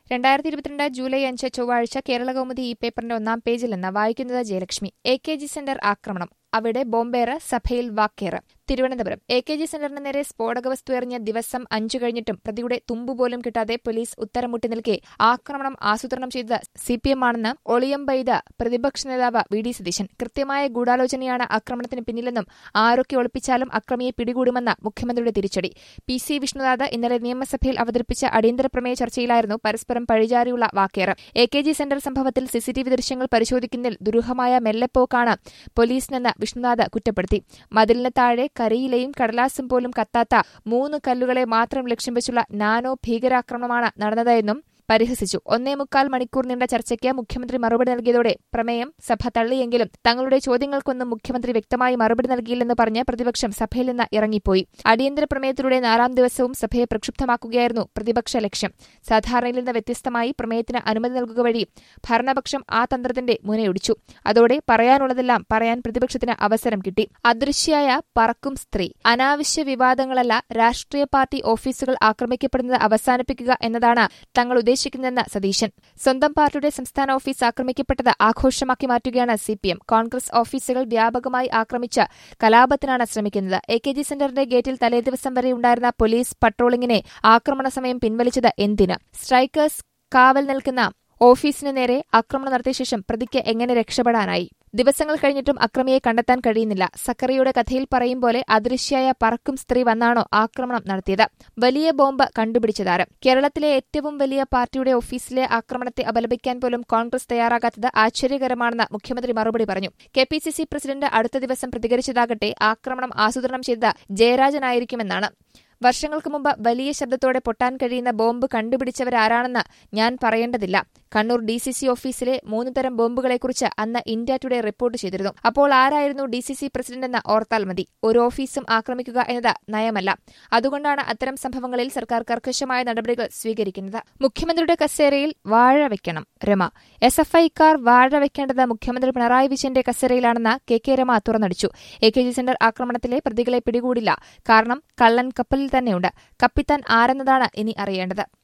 രണ്ടായിരത്തി ഇരുപത്തിരണ്ട് ജൂലൈ അഞ്ച് ചൊവ്വാഴ്ച കേരളകൗമുദി ഈ പേപ്പറിന്റെ ഒന്നാം പേജിൽ നിന്ന് വായിക്കുന്നത് Jayalakshmi A K G centre ആക്രമണം അവിടെ ബോംബേറ് സഭയിൽ വാക്കേറ് തിരുവനന്തപുരം എ കെ ജി സെന്ററിന് നേരെ സ്ഫോടക വസ്തു എറിഞ്ഞ ദിവസം അഞ്ചു കഴിഞ്ഞിട്ടും പ്രതിയുടെ തുമ്പുപോലും കിട്ടാതെ പോലീസ് ഉത്തരം മുട്ടി നിൽക്കെ ആക്രമണം ആസൂത്രണം ചെയ്തത് സി പി എം ആണെന്ന് ഒളിയമ്പെയ്ത പ്രതിപക്ഷ നേതാവ് വി ഡി സതീശൻ കൃത്യമായ ഗൂഢാലോചനയാണ് ആക്രമണത്തിന് പിന്നിലെന്നും ആരൊക്കെ ഒളിപ്പിച്ചാലും അക്രമിയെ പിടികൂടുമെന്ന മുഖ്യമന്ത്രിയുടെ തിരിച്ചടി പി സി വിഷ്ണുനാഥ് ഇന്നലെ നിയമസഭയിൽ അവതരിപ്പിച്ച അടിയന്തര പ്രമേയ ചർച്ചയിലായിരുന്നു പരസ്പരം പഴിചാരിയുള്ള വാക്കേറ് എ കെ ജി സെന്റർ സംഭവത്തിൽ സിസിടിവി ദൃശ്യങ്ങൾ പരിശോധിക്കുന്നതിൽ ദുരൂഹമായ മെല്ലെപ്പോക്കാണ് പോലീസിനെന്ന് വിഷ്ണുനാഥ് കുറ്റപ്പെടുത്തി മതിലിന് താഴെ കരിയിലെയും കടലാസും പോലും കത്താത്ത മൂന്ന് കല്ലുകളെ മാത്രം ലക്ഷ്യം വെച്ചുള്ള നാനോ ഭീകരാക്രമണമാണ് നടന്നതെന്നും പരിഹസിച്ചു ഒന്നേ മുക്കാൽ മണിക്കൂർ നീണ്ട ചർച്ചയ്ക്ക് മുഖ്യമന്ത്രി മറുപടി നൽകിയതോടെ പ്രമേയം സഭ തള്ളിയെങ്കിലും തങ്ങളുടെ ചോദ്യങ്ങൾക്കൊന്നും മുഖ്യമന്ത്രി വ്യക്തമായി മറുപടി നൽകിയില്ലെന്ന് പറഞ്ഞ് പ്രതിപക്ഷം സഭയിൽ നിന്ന് ഇറങ്ങിപ്പോയി അടിയന്തര പ്രമേയത്തിലൂടെ നാലാം ദിവസവും സഭയെ പ്രക്ഷുബ്ധമാക്കുകയായിരുന്നു പ്രതിപക്ഷ ലക്ഷ്യം സാധാരണയിൽ നിന്ന് വ്യത്യസ്തമായി പ്രമേയത്തിന് അനുമതി നൽകുക വഴി ഭരണപക്ഷം ആ തന്ത്രത്തിന്റെ മുനയൊടിച്ചു അതോടെ പറയാനുള്ളതെല്ലാം പറയാൻ പ്രതിപക്ഷത്തിന് അവസരം കിട്ടി അദൃശ്യായ പറക്കും സ്ത്രീ അനാവശ്യ വിവാദങ്ങളല്ല രാഷ്ട്രീയ പാർട്ടി ഓഫീസുകൾ ആക്രമിക്കപ്പെടുന്നത് അവസാനിപ്പിക്കുക എന്നതാണ് തങ്ങൾ ഉദ്ദേശിക്കുന്നതെന്ന് സതീശൻ സ്വന്തം പാർട്ടിയുടെ സംസ്ഥാന ഓഫീസ് ആക്രമിക്കപ്പെട്ടത് ആഘോഷമാക്കി മാറ്റുകയാണ് സിപിഎം കോൺഗ്രസ് ഓഫീസുകൾ വ്യാപകമായി ആക്രമിച്ച് കലാപത്തിനാണ് ശ്രമിക്കുന്നത് എ കെ ജി സെന്ററിന്റെ ഗേറ്റിൽ തലേദിവസം വരെ ഉണ്ടായിരുന്ന പോലീസ് പട്രോളിംഗിനെ ആക്രമണ സമയം പിൻവലിച്ചത് എന്തിന് സ്ട്രൈക്കേഴ്സ് കാവൽ നിൽക്കുന്ന ഓഫീസിന് നേരെ ആക്രമണം നടത്തിയ ശേഷം പ്രതിക്ക് എങ്ങനെ രക്ഷപ്പെടാനായി ദിവസങ്ങൾ കഴിഞ്ഞിട്ടും അക്രമിയെ കണ്ടെത്താൻ കഴിയുന്നില്ല സക്കറിയുടെ കഥയിൽ പറയും പോലെ അദൃശ്യായ പറക്കും സ്ത്രീ വന്നാണോ ആക്രമണം നടത്തിയത് വലിയ ബോംബ് കണ്ടുപിടിച്ചതാര് കേരളത്തിലെ ഏറ്റവും വലിയ പാർട്ടിയുടെ ഓഫീസിലെ ആക്രമണത്തെ അപലപിക്കാൻ പോലും കോൺഗ്രസ് തയ്യാറാകാത്തത് ആശ്ചര്യകരമാണെന്ന് മുഖ്യമന്ത്രി മറുപടി പറഞ്ഞു K P C C president അടുത്ത ദിവസം പ്രതികരിച്ചതാകട്ടെ ആക്രമണം ആസൂത്രണം ചെയ്ത ജയരാജനായിരിക്കുമെന്നാണ് വർഷങ്ങൾക്ക് മുമ്പ് വലിയ ശബ്ദത്തോടെ പൊട്ടാൻ കഴിയുന്ന ബോംബ് കണ്ടുപിടിച്ചവരാരാണെന്ന് ഞാൻ പറയേണ്ടതില്ല കണ്ണൂർ ഡി സി സി ഓഫീസിലെ മൂന്ന് തരം ബോംബുകളെക്കുറിച്ച് അന്ന് ഇന്ത്യ ടുഡേ റിപ്പോർട്ട് ചെയ്തിരുന്നു അപ്പോൾ ആരായിരുന്നു ഡി സി സി പ്രസിഡന്റെന്ന് ഓർത്താൽ മതി ഒരു ഓഫീസും ആക്രമിക്കുക എന്നത് നയമല്ല അതുകൊണ്ടാണ് അത്തരം സംഭവങ്ങളിൽ സർക്കാർ കർക്കശമായ നടപടികൾ സ്വീകരിക്കുന്നത് മുഖ്യമന്ത്രിയുടെ കസേരയിൽ വാഴ വെക്കണം രമ എസ് എഫ് ഐക്കാർ വാഴ വെക്കേണ്ടത് മുഖ്യമന്ത്രി പിണറായി വിജയന്റെ കസേരയിലാണെന്ന് കെ കെ രമ തുറന്നടിച്ചു എ കെ ജി സെന്റർ ആക്രമണത്തിലെ പ്രതികളെ പിടികൂടില്ല കാരണം കള്ളൻ കപ്പലിൽ തന്നെയുണ്ട് കപ്പിത്താൻ ആരെന്നതാണ് ഇനി അറിയേണ്ടത്